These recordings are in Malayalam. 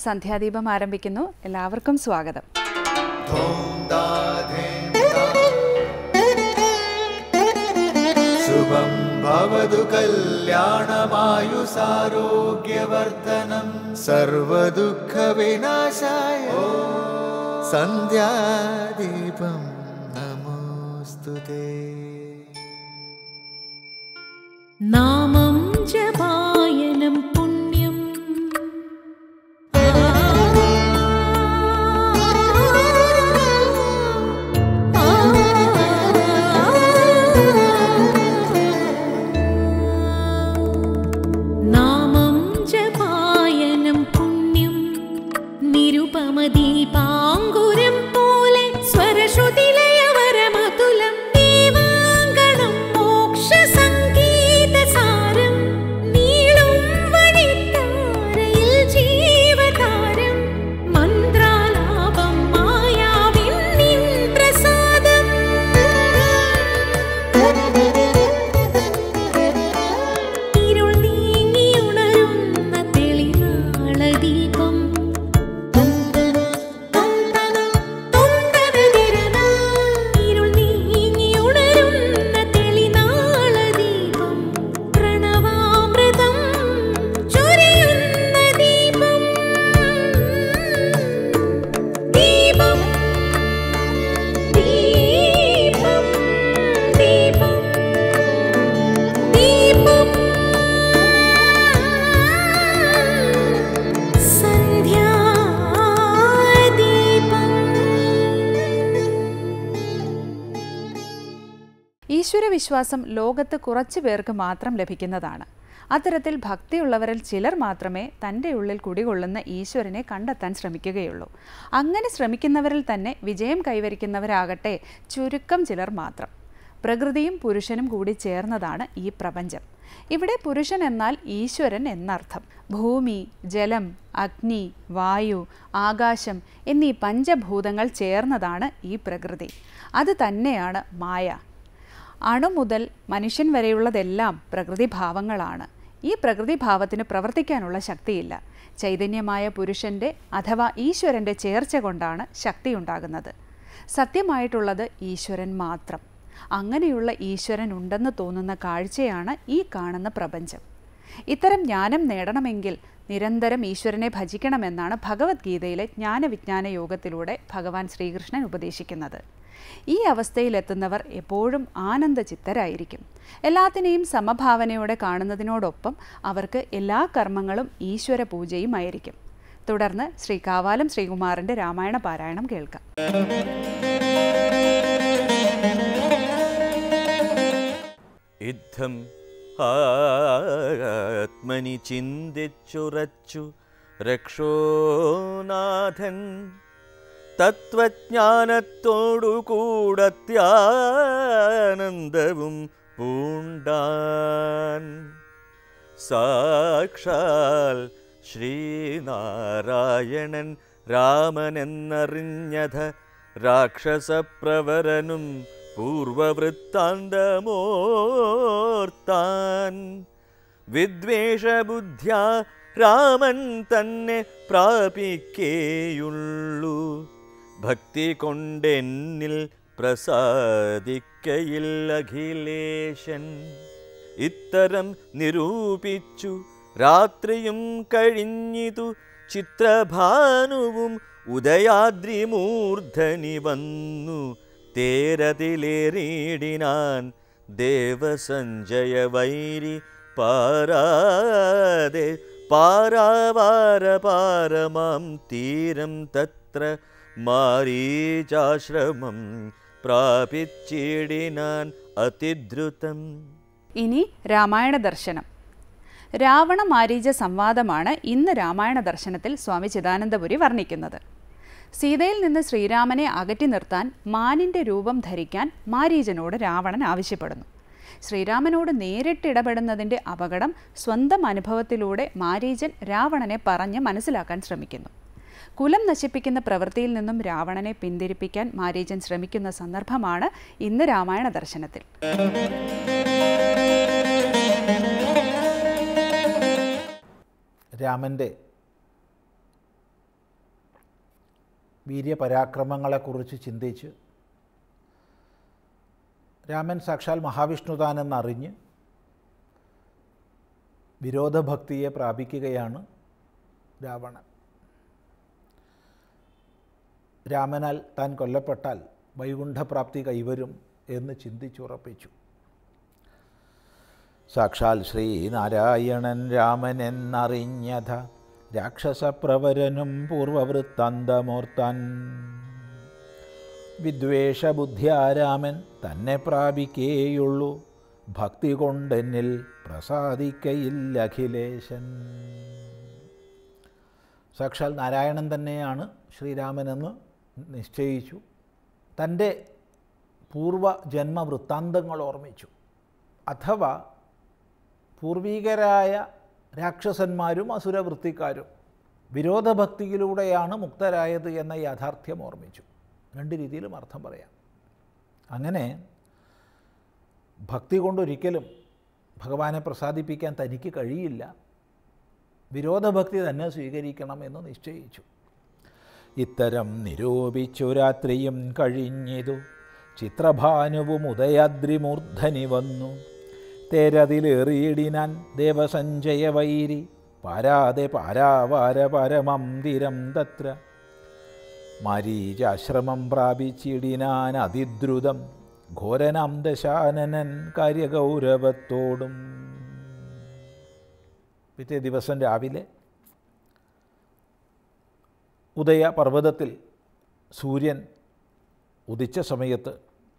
സന്ധ്യാദീപം ആരംഭിക്കുന്നു എല്ലാവർക്കും സ്വാഗതം ശുഭം ഭവതു കല്യാണമായുസാരോഗ്യവർദ്ധനം സർവദുഃഖവിനാശായ സന്ധ്യാദീപം നമോസ്തുതേ നാമം ജപായനം പുണ്യം നാമം ജപായനം പുണ്യം നിരുപമദീപാങ്കുരം പോലെ സ്വരശ്രുതിലയവരമതുലം ദീവാങ്കണം മോക്ഷസംഗീതസാരം നീളും വഴിത്താരയിൽ ജീവതാരം മന്ത്രാലാപം മായാവിൻ നിൻ പ്രസാദം ഇരുൾ നീങ്ങിയുണരുന്ന തെളിനാളദീപം ഇരുൾ നീങ്ങിയുണരുന്ന തെളിനാളദീപം പ്രണവാമൃതം ചൊരിയുന്ന ദീപം ദീപം ദീപം ദീപം ദീപം സന്ധ്യാദീപം ഈശ്വരവിശ്വാസം ലോകത്ത് കുറച്ചു പേർക്ക് മാത്രം ലഭിക്കുന്നതാണ് അത്തരത്തിൽ ഭക്തിയുള്ളവരിൽ ചിലർ മാത്രമേ തൻ്റെ ഉള്ളിൽ കുടികൊള്ളുന്ന ഈശ്വരനെ കണ്ടെത്താൻ ശ്രമിക്കുകയുള്ളൂ അങ്ങനെ ശ്രമിക്കുന്നവരിൽ തന്നെ വിജയം കൈവരിക്കുന്നവരാകട്ടെ ചുരുക്കം ചിലർ മാത്രം പ്രകൃതിയും പുരുഷനും കൂടി ചേർന്നതാണ് ഈ പ്രപഞ്ചം ഇവിടെ പുരുഷൻ എന്നാൽ ഈശ്വരൻ എന്നർത്ഥം ഭൂമി ജലം അഗ്നി വായു ആകാശം എന്നീ പഞ്ചഭൂതങ്ങൾ ചേർന്നതാണ് ഈ പ്രകൃതി അത് തന്നെയാണ് മായ അണു മുതൽ മനുഷ്യൻ വരെയുള്ളതെല്ലാം പ്രകൃതിഭാവങ്ങളാണ് ഈ പ്രകൃതിഭാവത്തിന് പ്രവർത്തിക്കാനുള്ള ശക്തിയില്ല ചൈതന്യമായ പുരുഷൻ്റെ അഥവാ ഈശ്വരൻ്റെ ചേർച്ച കൊണ്ടാണ് ശക്തി ഉണ്ടാകുന്നത് സത്യമായിട്ടുള്ളത് ഈശ്വരൻ മാത്രം അങ്ങനെയുള്ള ഈശ്വരൻ ഉണ്ടെന്ന് തോന്നുന്ന കാഴ്ചയാണ് ഈ കാണുന്ന പ്രപഞ്ചം ഇത്തരം ജ്ഞാനം നേടണമെങ്കിൽ നിരന്തരം ഈശ്വരനെ ഭജിക്കണമെന്നാണ് ഭഗവത്ഗീതയിലെ ജ്ഞാനവിജ്ഞാന യോഗത്തിലൂടെ ഭഗവാൻ ശ്രീകൃഷ്ണൻ ഉപദേശിക്കുന്നത് ഈ അവസ്ഥയിലെത്തുന്നവർ എപ്പോഴും ആനന്ദചിത്തരായിരിക്കും എല്ലാത്തിനെയും സമഭാവനയോടെ കാണുന്നതിനോടൊപ്പം അവർക്ക് എല്ലാ കർമ്മങ്ങളും ഈശ്വര പൂജയുമായിരിക്കും തുടർന്ന് ശ്രീ കാവാലം ശ്രീകുമാറിൻ്റെ രാമായണ പാരായണം കേൾക്കാം യുദ്ധം ആത്മനി ചിന്തിച്ചുറച്ചു രക്ഷോനാഥൻ തത്വജ്ഞാനത്തോടുകൂടത്യാനന്ദവും പൂണ്ടാൻ സാക്ഷാൽ ശ്രീനാരായണൻ രാമനെന്നറിഞ്ഞത രാക്ഷസപ്രവരനും പൂർവവൃത്താന്തമോർത്താൻ വിദ്വേഷബുദ്ധ്യ രാമൻ തന്നെ പ്രാപിക്കേയുള്ളൂ ഭക്തി കൊണ്ടെന്നിൽ പ്രസാദിക്കയില്ലഖിലേശൻ ഇത്തരം നിരൂപിച്ചു രാത്രിയും കഴിഞ്ഞിതു ചിത്രഭാനുവും ഉദയാദ്രിമൂർധനി വന്നു തേരതിലേറിയിടിനാൻ ദേവസഞ്ജയ വൈരി പാരാതെ പാരാവാര പാരമാം തീരം തത്ര മാരീചാശ്രമം പ്രാപിച്ചിടിനാൻ അതിദ്രുതം ഇനി രാമായണ ദർശനം രാവണ മാരീച സംവാദമാണ് ഇന്ന് രാമായണ ദർശനത്തിൽ സ്വാമി ചിദാനന്ദപുരി വർണ്ണിക്കുന്നത് സീതയിൽ നിന്ന് ശ്രീരാമനെ അകറ്റി നിർത്താൻ മാനിൻ്റെ രൂപം ധരിക്കാൻ മാരീചനോട് രാവണൻ ആവശ്യപ്പെടുന്നു ശ്രീരാമനോട് നേരിട്ട് ഇടപെടുന്നതിൻ്റെ അപകടം സ്വന്തം അനുഭവത്തിലൂടെ മാരീചൻ രാവണനെ പറഞ്ഞ് മനസ്സിലാക്കാൻ ശ്രമിക്കുന്നു കുലം നശിപ്പിക്കുന്ന പ്രവൃത്തിയിൽ നിന്നും രാവണനെ പിന്തിരിപ്പിക്കാൻ മാരീചൻ ശ്രമിക്കുന്ന സന്ദർഭമാണ് ഇന്ന് രാമായണ ദർശനത്തിൽ രാമൻ്റെ വീര്യപരാക്രമങ്ങളെക്കുറിച്ച് ചിന്തിച്ച് രാമൻ സാക്ഷാൽ മഹാവിഷ്ണു താനെന്നറിഞ്ഞ് വിരോധഭക്തിയെ പ്രാപിക്കുകയാണ് രാവണൻ രാമനാൽ താൻ കൊല്ലപ്പെട്ടാൽ വൈകുണ്ഠപ്രാപ്തി കൈവരും എന്ന് ചിന്തിച്ചുറപ്പിച്ചു സാക്ഷാൽ ശ്രീനാരായണൻ രാമൻ എന്നറിഞ്ഞത രാക്ഷസപ്രവരനും പൂർവവൃത്താന്തമോർത്താൻ വിദ്വേഷബുദ്ധ്യാരാമൻ തന്നെ പ്രാപിക്കേയുള്ളൂ ഭക്തി കൊണ്ടെന്നിൽ പ്രസാദിക്കയില്ല അഖിലേശൻ സാക്ഷാൽ നാരായണൻ തന്നെയാണ് ശ്രീരാമനെന്ന് നിശ്ചയിച്ചു തൻ്റെ പൂർവജന്മവൃത്താന്തങ്ങൾ ഓർമ്മിച്ചു അഥവാ പൂർവീകരായ രാക്ഷസന്മാരും അസുരവൃത്തിക്കാരും വിരോധഭക്തിയിലൂടെയാണ് മുക്തരായത് എന്ന യാഥാർത്ഥ്യം ഓർമ്മിച്ചു രണ്ട് രീതിയിലും അർത്ഥം പറയാം അങ്ങനെ ഭക്തി കൊണ്ടൊരിക്കലും ഭഗവാനെ പ്രസാദിപ്പിക്കാൻ തനിക്ക് കഴിയില്ല വിരോധഭക്തി തന്നെ സ്വീകരിക്കണം എന്ന് നിശ്ചയിച്ചു ഇത്തരം നിരൂപിച്ചു രാത്രിയും കഴിഞ്ഞിതു ചിത്രഭാനുവും ഉദയാദ്രിമൂർധനി വന്നു തേരതിലേറിയിടിനാൻ ദേവസഞ്ജയ വൈരി പാരാതെ പാരാവാര പരമന്ദിരം തത്ര മരീചാശ്രമം പ്രാപിച്ചിടിനാൻ അതിദ്രുതം ഘോരനാം ദശാനനൻ കാര്യഗൗരവത്തോടും പിറ്റേ ദിവസം രാവിലെ ഉദയ പർവ്വതത്തിൽ സൂര്യൻ ഉദിച്ച സമയത്ത്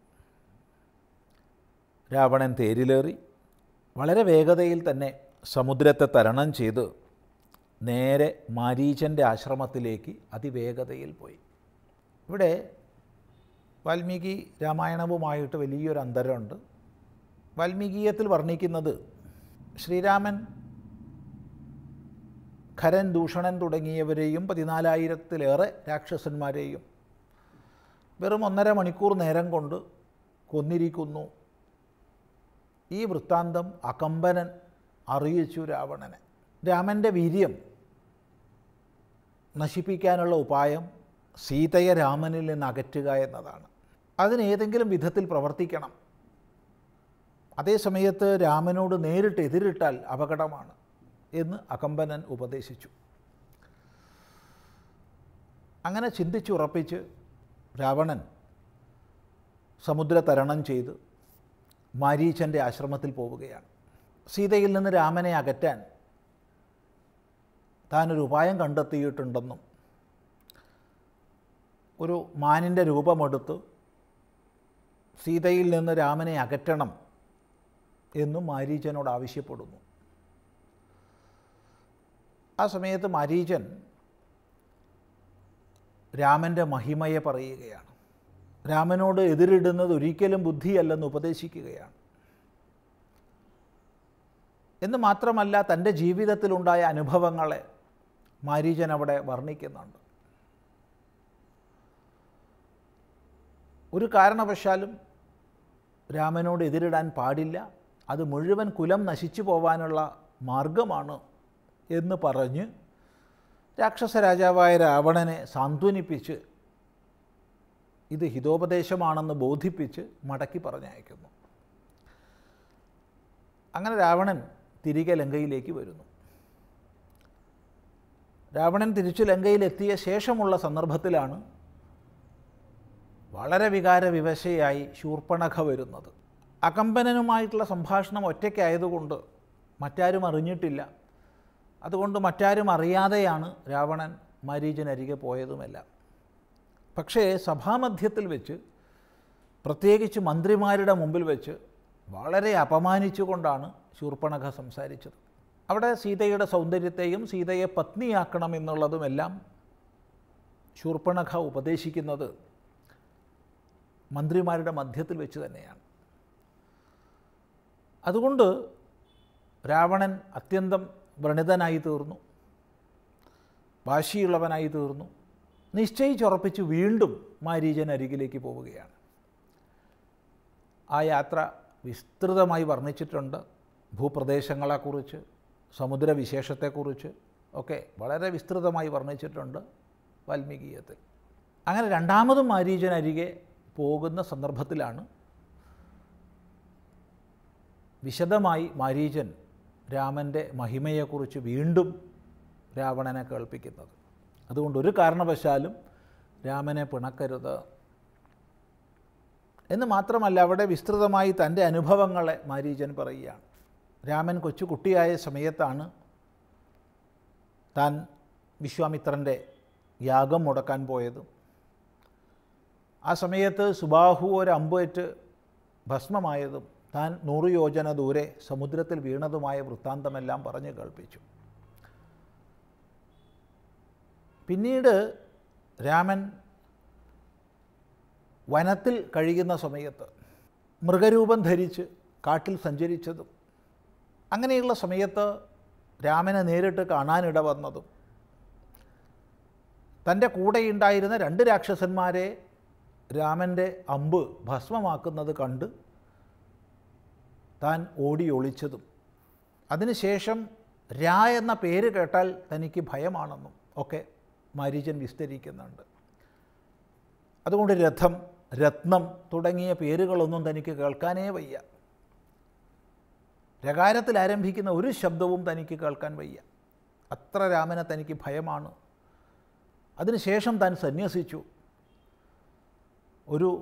രാവണൻ തേരിലേറി വളരെ വേഗതയിൽ തന്നെ സമുദ്രത്തെ തരണം ചെയ്ത് നേരെ മാരീചൻ്റെ ആശ്രമത്തിലേക്ക് അതിവേഗതയിൽ പോയി ഇവിടെ വാൽമീകി രാമായണവുമായിട്ട് വലിയൊരു അന്തരമുണ്ട് വാൽമീകീയത്തിൽ വർണ്ണിക്കുന്നത് ശ്രീരാമൻ ഖരൻ ദൂഷണൻ തുടങ്ങിയവരെയും പതിനാലായിരത്തിലേറെ രാക്ഷസന്മാരെയും വെറും ഒന്നര മണിക്കൂർ നേരം കൊണ്ട് കൊന്നിരിക്കുന്നു ഈ വൃത്താന്തം അകമ്പനൻ അറിയിച്ചു രാവണനെ രാമൻ്റെ വീര്യം നശിപ്പിക്കാനുള്ള ഉപായം സീതയെ രാമനിൽ നിന്ന് അകറ്റുക എന്നതാണ് അതിന് ഏതെങ്കിലും വിധത്തിൽ പ്രവർത്തിക്കണം അതേ സമയത്ത് രാമനോട് നേരിട്ട് എതിരിട്ടാൽ അപകടമാണ് എന്ന് അകമ്പനൻ ഉപദേശിച്ചു അങ്ങനെ ചിന്തിച്ചുറപ്പിച്ച് രാവണൻ സമുദ്ര തരണം ചെയ്ത് മാരീച്ചൻ്റെ ആശ്രമത്തിൽ പോവുകയാണ് സീതയിൽ നിന്ന് രാമനെ അകറ്റാൻ താനൊരു ഉപായം കണ്ടെത്തിയിട്ടുണ്ടെന്നും ഒരു മാനിൻ്റെ രൂപമെടുത്ത് സീതയിൽ നിന്ന് രാമനെ അകറ്റണം എന്നും മാരീചനോട് ആവശ്യപ്പെടുന്നു ആ സമയത്ത് മാരീചൻ രാമൻ്റെ മഹിമയെ പറയുകയാണ് രാമനോട് എതിരിടുന്നത് ഒരിക്കലും ബുദ്ധിയല്ലെന്ന് ഉപദേശിക്കുകയാണ് എന്ന് മാത്രമല്ല തൻ്റെ ജീവിതത്തിലുണ്ടായ അനുഭവങ്ങളെ മാരീചൻ അവിടെ വർണ്ണിക്കുന്നുണ്ട് ഒരു കാരണവശാലും രാമനോട് എതിരിടാൻ പാടില്ല അത് മുഴുവൻ കുലം നശിച്ചു പോവാനുള്ള മാർഗമാണ് എന്ന് പറഞ്ഞ് രാക്ഷസ രാജാവായ രാവണനെ സാന്ത്വനിപ്പിച്ച് ഇത് ഹിതോപദേശമാണെന്ന് ബോധിപ്പിച്ച് മടക്കി പറഞ്ഞയക്കുന്നു അങ്ങനെ രാവണൻ തിരികെ ലങ്കയിലേക്ക് വരുന്നു രാവണൻ തിരിച്ചു ലങ്കയിലെത്തിയ ശേഷമുള്ള സന്ദർഭത്തിലാണ് വളരെ വികാരവിവശയായി ശൂർപ്പണഖ വരുന്നത് അകമ്പനനുമായിട്ടുള്ള സംഭാഷണം ഒറ്റയ്ക്കായതുകൊണ്ട് മറ്റാരും അറിഞ്ഞിട്ടില്ല അതുകൊണ്ട് മറ്റാരും അറിയാതെയാണ് രാവണൻ മരീചനരികെ പോയതുമെല്ലാം പക്ഷേ സഭാമധ്യത്തിൽ വെച്ച് പ്രത്യേകിച്ച് മന്ത്രിമാരുടെ മുമ്പിൽ വെച്ച് വളരെ അപമാനിച്ചുകൊണ്ടാണ് ശൂർപ്പണഖ സംസാരിച്ചത് അവിടെ സീതയുടെ സൗന്ദര്യത്തെയും സീതയെ പത്നിയാക്കണം എന്നുള്ളതുമെല്ലാം ശൂർപ്പണഖ ഉപദേശിക്കുന്നത് മന്ത്രിമാരുടെ മധ്യത്തിൽ വെച്ച് തന്നെയാണ് അതുകൊണ്ട് രാവണൻ അത്യന്തം വ്രണിതനായി തീർന്നു വാശിയുള്ളവനായി തീർന്നു നിശ്ചയിച്ചുറപ്പിച്ച് വീണ്ടും മാരീചൻ അരികിലേക്ക് പോവുകയാണ് ആ യാത്ര വിസ്തൃതമായി വർണ്ണിച്ചിട്ടുണ്ട് ഭൂപ്രദേശങ്ങളെക്കുറിച്ച് സമുദ്രവിശേഷത്തെക്കുറിച്ച് ഒക്കെ വളരെ വിസ്തൃതമായി വർണ്ണിച്ചിട്ടുണ്ട് വാൽമീകീയത്തിൽ അങ്ങനെ രണ്ടാമതും മാരീചൻ അരികെ പോകുന്ന സന്ദർഭത്തിലാണ് വിശദമായി മാരീചൻ രാമൻ്റെ മഹിമയെക്കുറിച്ച് വീണ്ടും രാവണനെ കേൾപ്പിക്കുന്നത് അതുകൊണ്ട് ഒരു കാരണവശാലും രാമനെ പിണക്കരുത് എന്ന് മാത്രമല്ല അവിടെ വിസ്തൃതമായി തൻ്റെ അനുഭവങ്ങളെ മാരീചൻ പറയുകയാണ് രാമൻ കൊച്ചു കുട്ടിയായ സമയത്താണ് താൻ വിശ്വാമിത്രൻ്റെ യാഗം മുടക്കാൻ പോയതും ആ സമയത്ത് സുബാഹു ഒരു അമ്പേറ്റ് ഭസ്മമായതും താൻ നൂറ് യോജന ദൂരെ സമുദ്രത്തിൽ വീണതുമായ വൃത്താന്തമെല്ലാം പറഞ്ഞു കേൾപ്പിച്ചു പിന്നീട് രാമൻ വനത്തിൽ കഴിയുന്ന സമയത്ത് മൃഗരൂപം ധരിച്ച് കാട്ടിൽ സഞ്ചരിച്ചതും അങ്ങനെയുള്ള സമയത്ത് രാമനെ നേരിട്ട് കാണാനിട വന്നതും തൻ്റെ കൂടെയുണ്ടായിരുന്ന രണ്ട് രാക്ഷസന്മാരെ രാമൻ്റെ അമ്പ് ഭസ്മമാക്കുന്നത് കണ്ട് താൻ ഓടി ഒളിച്ചതും അതിനുശേഷം രാ എന്ന പേര് കേട്ടാൽ തനിക്ക് ഭയമാണെന്നും ഒക്കെ മാരീചൻ വിസ്തരിക്കുന്നുണ്ട് അതുകൊണ്ട് രഥം രത്നം തുടങ്ങിയ പേരുകളൊന്നും തനിക്ക് കേൾക്കാനേ വയ്യ രകാരത്തിൽ ആരംഭിക്കുന്ന ഒരു ശബ്ദവും തനിക്ക് കേൾക്കാൻ വയ്യ അത്ര രാമനെ തനിക്ക് ഭയമാണ് അതിനുശേഷം താൻ സന്യസിച്ചു ഒരു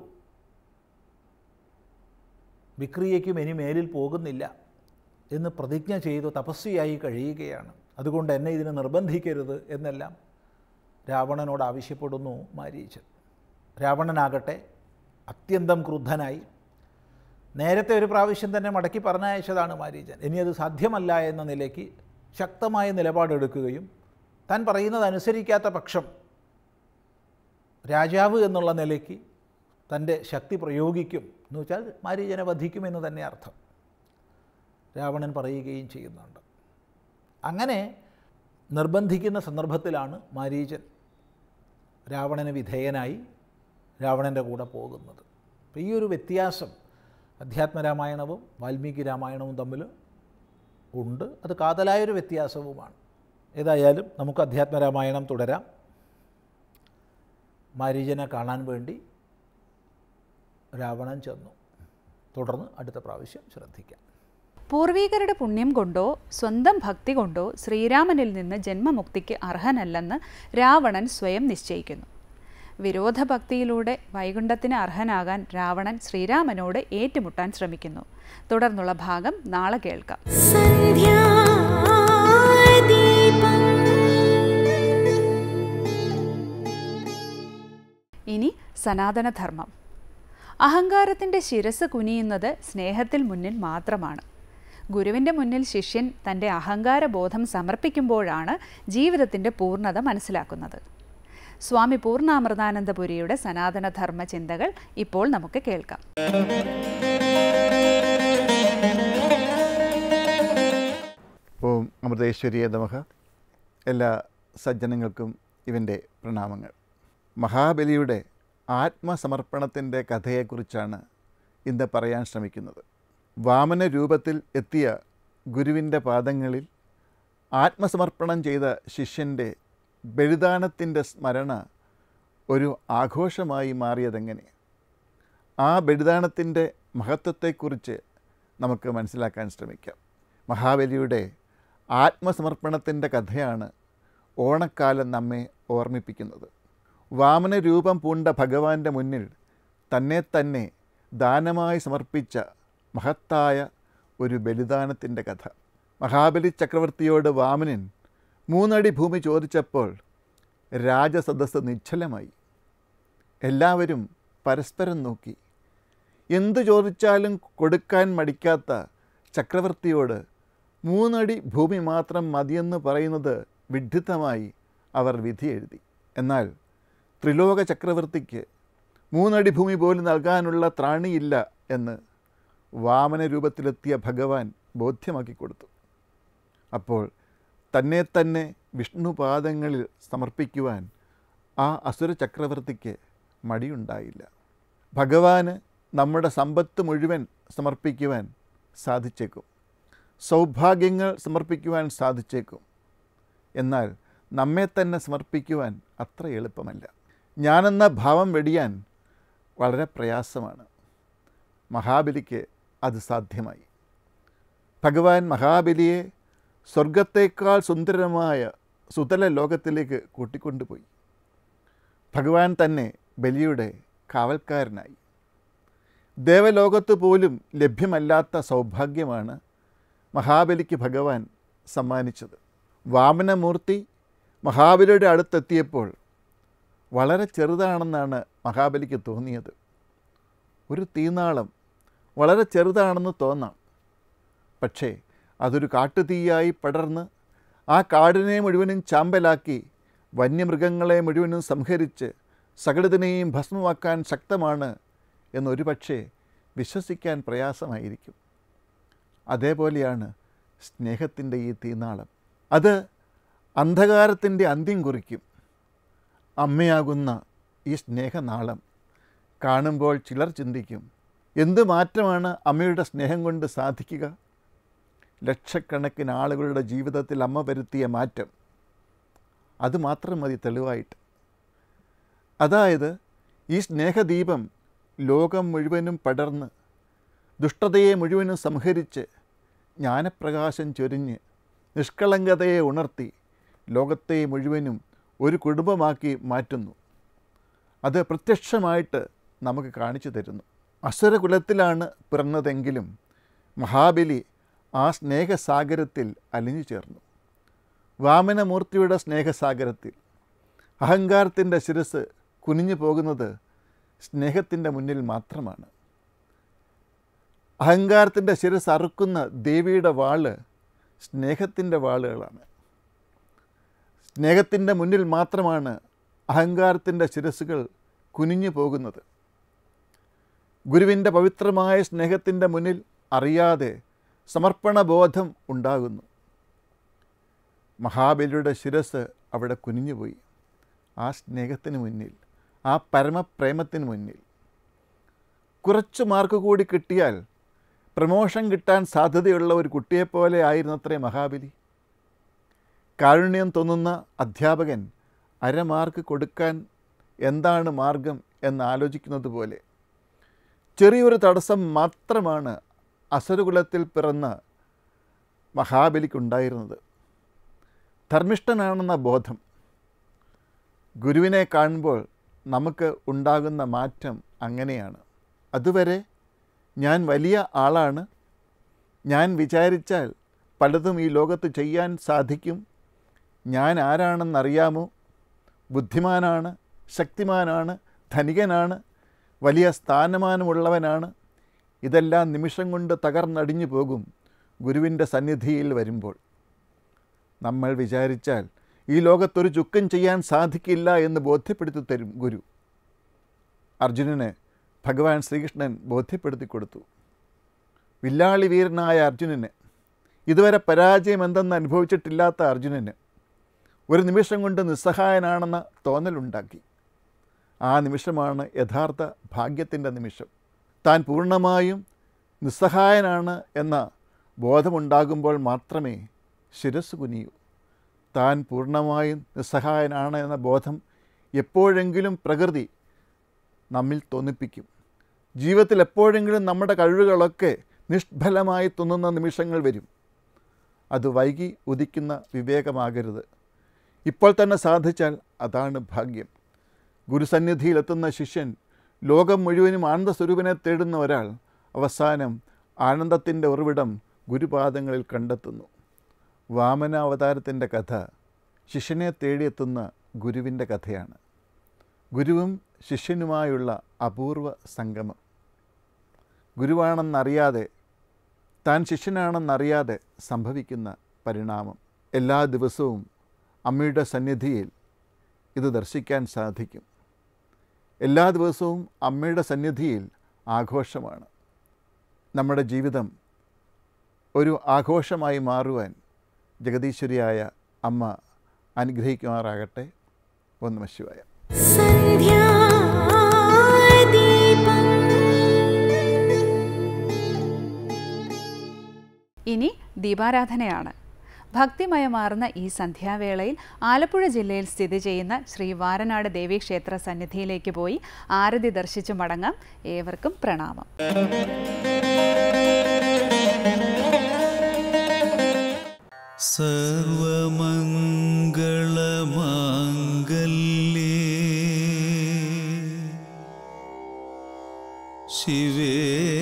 വിക്രിയയ്ക്കും ഇനി മേലിൽ പോകുന്നില്ല എന്ന് പ്രതിജ്ഞ ചെയ്തു തപസ്വിയായി കഴിയുകയാണ് അതുകൊണ്ട് എന്നെ ഇതിന് നിർബന്ധിക്കരുത് എന്നെല്ലാം രാവണനോട് ആവശ്യപ്പെടുന്നു മാരീച്ചൻ രാവണനാകട്ടെ അത്യന്തം ക്രുദ്ധനായി നേരത്തെ ഒരു പ്രാവശ്യം തന്നെ മടക്കി പറഞ്ഞയച്ചതാണ് മാരീചൻ ഇനി അത് സാധ്യമല്ല എന്ന നിലയ്ക്ക് ശക്തമായ നിലപാടെടുക്കുകയും താൻ പറയുന്നത് അനുസരിക്കാത്ത പക്ഷം രാജാവ് എന്നുള്ള നിലയ്ക്ക് തൻ്റെ ശക്തി പ്രയോഗിക്കും എന്ന് വെച്ചാൽ മാരീചനെ വധിക്കുമെന്ന് തന്നെ അർത്ഥം രാവണൻ പറയുകയും ചെയ്യുന്നുണ്ട് അങ്ങനെ നിർബന്ധിക്കുന്ന സന്ദർഭത്തിലാണ് മാരീചൻ രാവണന് വിധേയനായി രാവണൻ്റെ കൂടെ പോകുന്നത് അപ്പോൾ ഈ ഒരു വ്യത്യാസം അധ്യാത്മരാമായണവും വാൽമീകി രാമായണവും തമ്മിൽ ഉണ്ട് അത് കാതലായൊരു വ്യത്യാസവുമാണ് ഏതായാലും നമുക്ക് അധ്യാത്മരാമായണം തുടരാം മാരീചനെ കാണാൻ വേണ്ടി രാവണൻ ചെന്നു തുടർന്ന് അടുത്ത പ്രാവശ്യം ശ്രദ്ധിക്കാം പൂർവീകരുടെ പുണ്യം കൊണ്ടോ സ്വന്തം ഭക്തി കൊണ്ടോ ശ്രീരാമനിൽ നിന്ന് ജന്മമുക്തിക്ക് അർഹനല്ലെന്ന് രാവണൻ സ്വയം നിശ്ചയിക്കുന്നു വിരോധഭക്തിയിലൂടെ വൈകുണ്ഠത്തിന് അർഹനാകാൻ രാവണൻ ശ്രീരാമനോട് ഏറ്റുമുട്ടാൻ ശ്രമിക്കുന്നു തുടർന്നുള്ള ഭാഗം നാളെ കേൾക്കാം സന്ധ്യാദീപം ഇനി സനാതനധർമ്മം അഹങ്കാരത്തിൻ്റെ ശിരസ് കുനിയുന്നത് സ്നേഹത്തിൽ മുന്നിൽ മാത്രമാണ് ഗുരുവിൻ്റെ മുന്നിൽ ശിഷ്യൻ തൻ്റെ അഹങ്കാരബോധം സമർപ്പിക്കുമ്പോഴാണ് ജീവിതത്തിൻ്റെ പൂർണ്ണത മനസ്സിലാക്കുന്നത് സ്വാമി പൂർണ്ണാമൃതാനന്ദപുരിയുടെ സനാതനധർമ്മ ചിന്തകൾ ഇപ്പോൾ നമുക്ക് കേൾക്കാം ഓം അമൃതേശ്വരിയെ നമഃ എല്ലാ സജ്ജനങ്ങൾക്കും ഇവൻ്റെ പ്രണാമങ്ങൾ മഹാബലിയുടെ ആത്മസമർപ്പണത്തിൻ്റെ കഥയെക്കുറിച്ചാണ് ഇന്ന് പറയാൻ ശ്രമിക്കുന്നത് വാമന രൂപത്തിൽ എത്തിയ ഗുരുവിൻ്റെ പാദങ്ങളിൽ ആത്മസമർപ്പണം ചെയ്ത ശിഷ്യൻ്റെ ബലിദാനത്തിൻ്റെ സ്മരണ ഒരു ആഘോഷമായി മാറിയതെങ്ങനെ ആ ബലിദാനത്തിൻ്റെ മഹത്വത്തെക്കുറിച്ച് നമുക്ക് മനസ്സിലാക്കാൻ ശ്രമിക്കാം മഹാബലിയുടെ ആത്മസമർപ്പണത്തിൻ്റെ കഥയാണ് ഓണക്കാലം നമ്മെ ഓർമ്മിപ്പിക്കുന്നത് വാമന രൂപം പൂണ്ട ഭഗവാന്റെ മുന്നിൽ തന്നെ തന്നെ ദാനമായി സമർപ്പിച്ച മഹത്തായ ഒരു ബലിദാനത്തിൻ്റെ കഥ മഹാബലി ചക്രവർത്തിയോട് വാമനൻ മൂന്നടി ഭൂമി ചോദിച്ചപ്പോൾ രാജസദസ്സ് നിശ്ചലമായി എല്ലാവരും പരസ്പരം നോക്കി എന്തു ചോദിച്ചാലും കൊടുക്കാൻ മടിക്കാത്ത ചക്രവർത്തിയോട് മൂന്നടി ഭൂമി മാത്രം മതിയെന്ന് പറയുന്നത് വിഡ്ഢിത്തമായി അവർ വിധി എഴുതി എന്നാൽ ത്രിലോക ചക്രവർത്തിക്ക് മൂന്നടി ഭൂമി പോലും നൽകാനുള്ള ത്രാണിയില്ല എന്ന് വാമന രൂപത്തിലെത്തിയ ഭഗവാൻ ബോധ്യമാക്കി കൊടുത്തു അപ്പോൾ തന്നെ തന്നെ വിഷ്ണുപാദങ്ങളിൽ സമർപ്പിക്കുവാൻ ആ അസുര ചക്രവർത്തിക്ക് മടിയുണ്ടായില്ല ഭഗവാന് നമ്മുടെ സമ്പത്ത് മുഴുവൻ സമർപ്പിക്കുവാൻ സാധിച്ചേക്കും സൗഭാഗ്യങ്ങൾ സമർപ്പിക്കുവാൻ സാധിച്ചേക്കും എന്നാൽ നമ്മെ തന്നെ സമർപ്പിക്കുവാൻ അത്ര എളുപ്പമല്ല ഞാനെന്ന ഭാവം വെടിയാൻ വളരെ പ്രയാസമാണ് മഹാബലിക്ക് അത് സാധ്യമായി ഭഗവാൻ മഹാബലിയെ സ്വർഗത്തേക്കാൾ സുന്ദരമായ സുതല ലോകത്തിലേക്ക് കൂട്ടിക്കൊണ്ടുപോയി ഭഗവാൻ തന്നെ ബലിയുടെ കാവൽക്കാരനായി ദേവലോകത്ത് പോലും ലഭ്യമല്ലാത്ത സൗഭാഗ്യമാണ് മഹാബലിക്ക് ഭഗവാൻ സമ്മാനിച്ചത് വാമനമൂർത്തി മഹാബലിയുടെ അടുത്തെത്തിയപ്പോൾ വളരെ ചെറുതാണെന്നാണ് മഹാബലിക്ക് തോന്നിയത് ഒരു തീനാളം വളരെ ചെറുതാണെന്ന് തോന്നാം പക്ഷേ അതൊരു കാട്ടുതീയായി പടർന്ന് ആ കാടിനെ മുഴുവനും ചാമ്പലാക്കി വന്യമൃഗങ്ങളെ മുഴുവനും സംഹരിച്ച് സകലതിനെയും ഭസ്മമാക്കാൻ ശക്തമാണ് എന്നൊരു പക്ഷേ വിശ്വസിക്കാൻ പ്രയാസമായിരിക്കും അതേപോലെയാണ് സ്നേഹത്തിൻ്റെ ഈ തീനാളം അത് അന്ധകാരത്തിൻ്റെ അന്ത്യം കുറിക്കും അമ്മയാകുന്ന ഈ സ്നേഹനാളം കാണുമ്പോൾ ചിലർ ചിന്തിക്കും എന്ത് മാറ്റമാണ് അമ്മയുടെ സ്നേഹം കൊണ്ട് സാധിക്കുക ലക്ഷക്കണക്കിന് ആളുകളുടെ ജീവിതത്തിൽ അമ്മ വരുത്തിയ മാറ്റം അത് മാത്രം മതി തെളിവായിട്ട് അതായത് ഈ സ്നേഹദീപം ലോകം മുഴുവനും പടർന്ന് ദുഷ്ടതയെ മുഴുവനും സംഹരിച്ച് ജ്ഞാനപ്രകാശം ചൊരിഞ്ഞ് നിഷ്കളങ്കതയെ ഉണർത്തി ലോകത്തെ മുഴുവനും ഒരു കുടുംബമാക്കി മാറ്റുന്നു അത് പ്രത്യക്ഷമായിട്ട് നമുക്ക് കാണിച്ചു തരുന്നു അസുരകുലത്തിലാണ് പിറന്നതെങ്കിലും മഹാബലി ആ സ്നേഹസാഗരത്തിൽ അലിഞ്ഞു ചേർന്നു വാമനമൂർത്തിയുടെ സ്നേഹസാഗരത്തിൽ അഹങ്കാരത്തിൻ്റെ ശിരസ് കുനിഞ്ഞു പോകുന്നത് സ്നേഹത്തിൻ്റെ മുന്നിൽ മാത്രമാണ് അഹങ്കാരത്തിൻ്റെ ശിരസ് അറുക്കുന്ന ദേവിയുടെ വാള് സ്നേഹത്തിൻ്റെ വാളുകളാണ് സ്നേഹത്തിൻ്റെ മുന്നിൽ മാത്രമാണ് അഹങ്കാരത്തിൻ്റെ ശിരസുകൾ കുനിഞ്ഞു പോകുന്നത് ഗുരുവിൻ്റെ പവിത്രമായ സ്നേഹത്തിൻ്റെ മുന്നിൽ അറിയാതെ സമർപ്പണബോധം ഉണ്ടാകുന്നു മഹാബലിയുടെ ശിരസ് അവിടെ കുനിഞ്ഞുപോയി ആ സ്നേഹത്തിന് മുന്നിൽ ആ പരമപ്രേമത്തിന് മുന്നിൽ കുറച്ച് മാർക്ക് കൂടി കിട്ടിയാൽ പ്രമോഷൻ കിട്ടാൻ സാധ്യതയുള്ള ഒരു കുട്ടിയെപ്പോലെ ആയിരുന്നത്രേ മഹാബലി കാരുണ്യം തോന്നുന്ന അധ്യാപകൻ അരമാർക്ക് കൊടുക്കാൻ എന്താണ് മാർഗം എന്ന് ആലോചിക്കുന്നത് പോലെ ചെറിയൊരു തടസ്സം മാത്രമാണ് അസുരകുലത്തിൽ പിറന്ന മഹാബലിക്കുണ്ടായിരുന്നത് ധർമ്മിഷ്ഠനാണെന്ന ബോധം ഗുരുവിനെ കാണുമ്പോൾ നമുക്ക് ഉണ്ടാകുന്ന മാറ്റം അങ്ങനെയാണ് അതുവരെ ഞാൻ വലിയ ആളാണ് ഞാൻ വിചാരിച്ചാൽ പലതും ഈ ലോകത്ത് ചെയ്യാൻ സാധിക്കും ഞാൻ ആരാണെന്നറിയാമോ ബുദ്ധിമാനാണ് ശക്തിമാനാണ് ധനികനാണ് വലിയ സ്ഥാനമാനമുള്ളവനാണ് ഇതെല്ലാം നിമിഷം കൊണ്ട് തകർന്നടിഞ്ഞു പോകും ഗുരുവിൻ്റെ സന്നിധിയിൽ വരുമ്പോൾ നമ്മൾ വിചാരിച്ചാൽ ഈ ലോകത്തൊരു ചുക്കം ചെയ്യാൻ സാധിക്കില്ല എന്ന് ബോധ്യപ്പെടുത്തി തരും ഗുരു അർജുനന് ഭഗവാൻ ശ്രീകൃഷ്ണൻ ബോധ്യപ്പെടുത്തി കൊടുത്തു വില്ലാളി വീരനായ അർജുനന് ഇതുവരെ പരാജയം എന്തെന്ന് അനുഭവിച്ചിട്ടില്ലാത്ത അർജുനന് ഒരു നിമിഷം കൊണ്ട് നിസ്സഹായനാണെന്ന തോന്നലുണ്ടാക്കി ആ നിമിഷമാണ് യഥാർത്ഥ ഭാഗ്യത്തിൻ്റെ നിമിഷം താൻ പൂർണ്ണമായും നിസ്സഹായനാണ് എന്ന ബോധമുണ്ടാകുമ്പോൾ മാത്രമേ ശിരസ് കുനിയൂ താൻ പൂർണ്ണമായും നിസ്സഹായനാണ് എന്ന ബോധം എപ്പോഴെങ്കിലും പ്രകൃതി നമ്മിൽ തോന്നിപ്പിക്കും ജീവിതത്തിൽ എപ്പോഴെങ്കിലും നമ്മുടെ കഴിവുകളൊക്കെ നിഷ്ഫലമായി തോന്നുന്ന നിമിഷങ്ങൾ വരും അത് വൈകി ഉദിക്കുന്ന വിവേകമാകരുത് ഇപ്പോൾ തന്നെ സാധിച്ചാൽ അതാണ് ഭാഗ്യം ഗുരുസന്നിധിയിലെത്തുന്ന ശിഷ്യൻ ലോകം മുഴുവനും ആനന്ദസ്വരൂപനെ തേടുന്ന ഒരാൾ അവസാനം ആനന്ദത്തിൻ്റെ ഉറവിടം ഗുരുപാദങ്ങളിൽ കണ്ടെത്തുന്നു വാമനാവതാരത്തിൻ്റെ കഥ ശിഷ്യനെ തേടിയെത്തുന്ന ഗുരുവിൻ്റെ കഥയാണ് ഗുരുവും ശിഷ്യനുമായുള്ള അപൂർവ സംഗമം ഗുരുവാണെന്നറിയാതെ താൻ ശിഷ്യനാണെന്നറിയാതെ സംഭവിക്കുന്ന പരിണാമം എല്ലാ ദിവസവും അമ്മയുടെ സന്നിധിയിൽ ഇത് ദർശിക്കാൻ സാധിക്കും എല്ലാ ദിവസവും അമ്മയുടെ സന്നിധിയിൽ ആഘോഷമാണ് നമ്മുടെ ജീവിതം ഒരു ആഘോഷമായി മാറുവാൻ ജഗദീശ്വരിയായ അമ്മ അനുഗ്രഹിക്കുമാറാകട്ടെ ഒന്ന് ശിവായ സന്ധ്യാദീപം ഇനി ദീപാരാധനയാണ് ഭക്തിമയമാർന്ന ഈ സന്ധ്യാവേളയിൽ ആലപ്പുഴ ജില്ലയിൽ സ്ഥിതി ചെയ്യുന്ന ശ്രീ വാരനാട് ദേവീക്ഷേത്ര സന്നിധിയിലേക്ക് പോയി ആരതി ദർശിച്ചു മടങ്ങാം ഏവർക്കും പ്രണാമം സർവമംഗളമാംഗല്യേ ശിവേ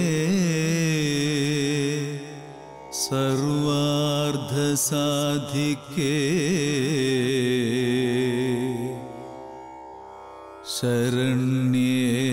സർവാർദ്ധസാധിക്കേ ശരണ്യേ